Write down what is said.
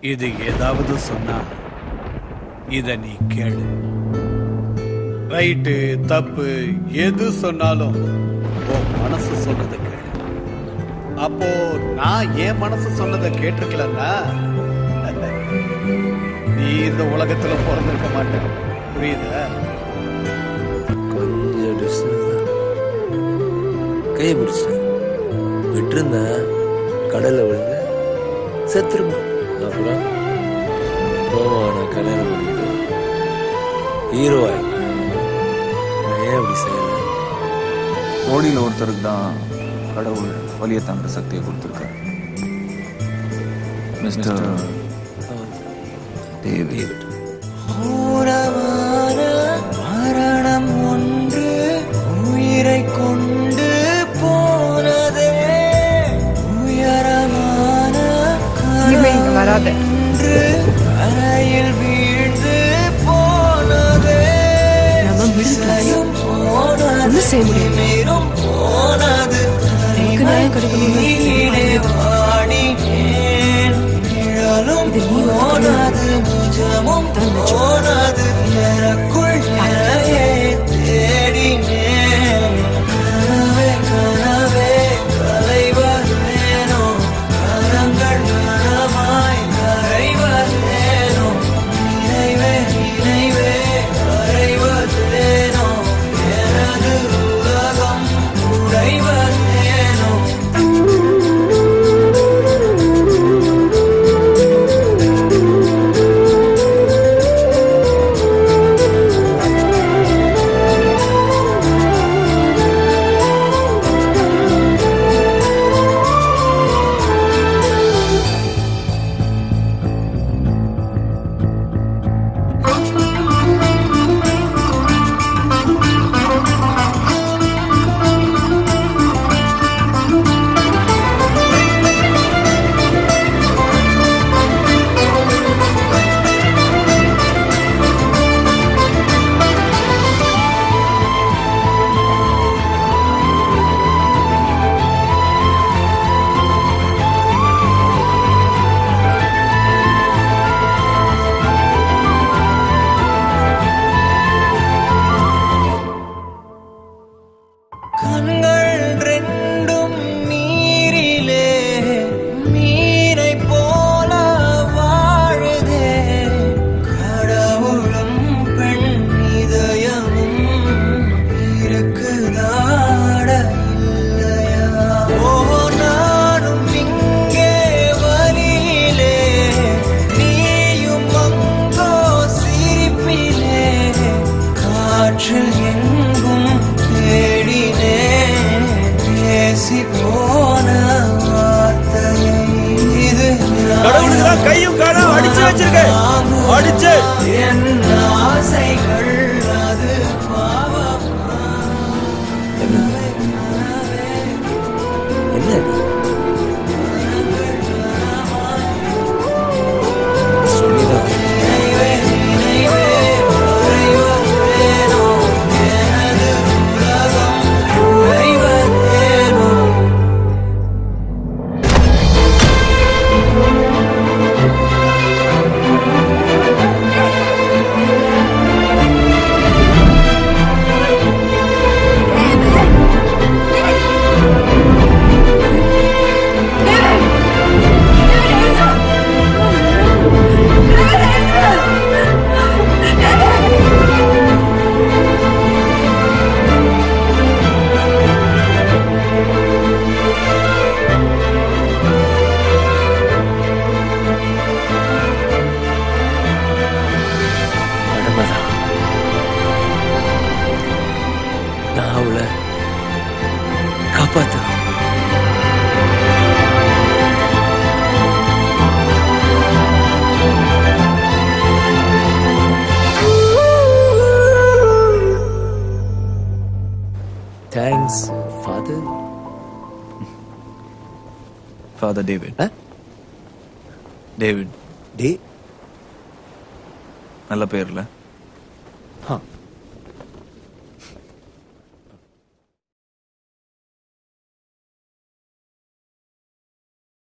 இது ஏதாவது சொன்னா இத நீ கேளு ரைட்டு தப்பு எது சொன்னாலும் உன் மனசு சொன்னதை கேளு அப்போ நான் என் மனசு சொன்னதை கேட்டிருக்கலன்னா நீ இந்த உலகத்துல பிறந்திருக்க மாட்டேன் புரியுதா கொஞ்சம் டிஸ்டன்ஸ் தான் கையை பிடிச்சேன் விட்டுருந்தேன் கடல்ல விழுந்து செத்துருமா அப்புறம் போமா நான் கல்யாணம் பண்ணிக்கிட்டு ஹீரோ நான் ஏன் அப்படி செய்யல கோடியில் ஒருத்தருக்கு தான் கடவுள் வலிய தாங்குற சக்தியை கொடுத்துருக்காரு மிஸ்டர் டேவிட் ஊரமான மரணம் ஒன்று உயிரை கொண்டு போனதே உயரமான இனிமே இங்க வராத. ஒன்று அறையில் வீழ்ந்து போனதே நம்ம middle class. இசையும் போனது ஒண்ணும் செய்ய முடியாது. நீரும் போனது நமக்கு நியாயம் கிடைக்கணும்னு கீழே வாடினேன் நிழலும் இது நீ ஒத்துக்கணும். போனது நிஜமும் தான் நிஜம். போனது எனக்குள் நிறையே தேடினேன் கனவே கனவே கலைவதேனோ கரங்கள் கனமாய் கரைவதேனோ நினைவே நினைவே கரைவதேனோ எனது உலகம் உடைவதேனோ கண்கள் ரெண்டும் நீரிலே மீனை போல வாழுதே கடவுளும் பெண் இதயமும் இருக்குதாட இல்லையா ஓ நானும் இங்கே வழியிலே நீயும் அங்கோ சிரிப்பிலே காற்றில் எங்கும் தேடினே பேசி போன வார்த்தையை இது கடவுளுக்கு தான் கையும் காலும் அடிச்சு வச்சிருக்கேன். அடிச்சு. என் ஆசைகள் அது பாவமா என்ன என்ன இது? சொல்லிதான் நினைவே நினைவே உறைவதேனோ எனது உலகம் உறைவதேனோ கடமைதான் நான் அவளை காப்பாத்தணும் thanks father father David David டே நல்ல பேர்ல